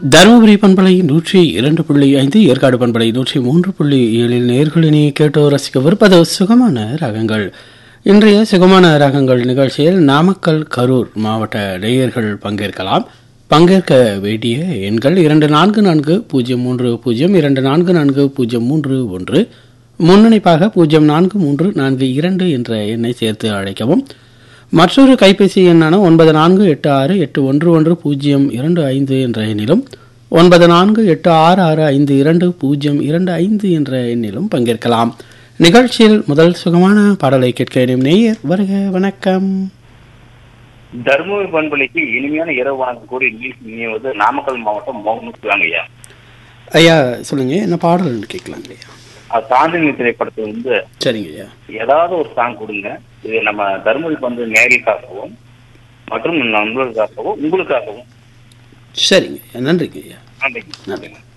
தருமபுரி பண்பலை நூற்றி இரண்டு புள்ளி ஐந்து ஏற்காடு பண்பலை நூற்றி மூன்று புள்ளி ஏழில் நேர்களினி கேட்டோ ரசிக்கவிருப்பது சுகமான ராகங்கள் இன்றைய சுகமான ராகங்கள் நிகழ்ச்சியில் நாமக்கல் கரூர் மாவட்ட நேயர்கள் பங்கேற்கலாம் பங்கேற்க வேண்டிய எண்கள் இரண்டு நான்கு நான்கு பூஜ்ஜியம் மூன்று பூஜ்ஜியம் இரண்டு நான்கு நான்கு பூஜ்ஜியம் மூன்று ஒன்று முன்னணிப்பாக பூஜ்ஜியம் நான்கு மூன்று நான்கு இரண்டு என்ற எண்ணை சேர்த்து அழைக்கவும் மற்றொரு கைபேசி எண்ணான ஒன்பது நான்கு எட்டு ஆறு எட்டு ஒன்று ஒன்று பூஜ்ஜியம் இரண்டு ஐந்து என்ற எண்ணிலும் ஒன்பது நான்கு எட்டு ஆறு ஆறு ஐந்து இரண்டு பூஜ்ஜியம் இரண்டு ஐந்து என்ற எண்ணிலும் பங்கேற்கலாம் நிகழ்ச்சியில் முதல் சுகமான பாடலை கேட்க இனியும் நேயர் வருக வணக்கம் தருமபுரி பண்பலைக்கு இனிமையான இரவு வணக்கம் கூறி நிகழ்ச்சி இணைவது நாமக்கல் மாவட்டம் மோகனுக்குலாங்க ஐயா ஐயா சொல்லுங்க என்ன பாடல்னு கேட்கலாங்க ஐயா அது சாந்தினி திரைப்படத்துல வந்து சரிங்க ஐயா ஏதாவது ஒரு சாங் கொடுங்க இது நம்ம தருமபுரி பந்து நேரிற்காகவும் மற்றும் நண்பர்களுக்காகவும் உங்களுக்காகவும் சரிங்க ஐயா நன்றிங்க ஐயா நன்றிங்க நன்றிங்க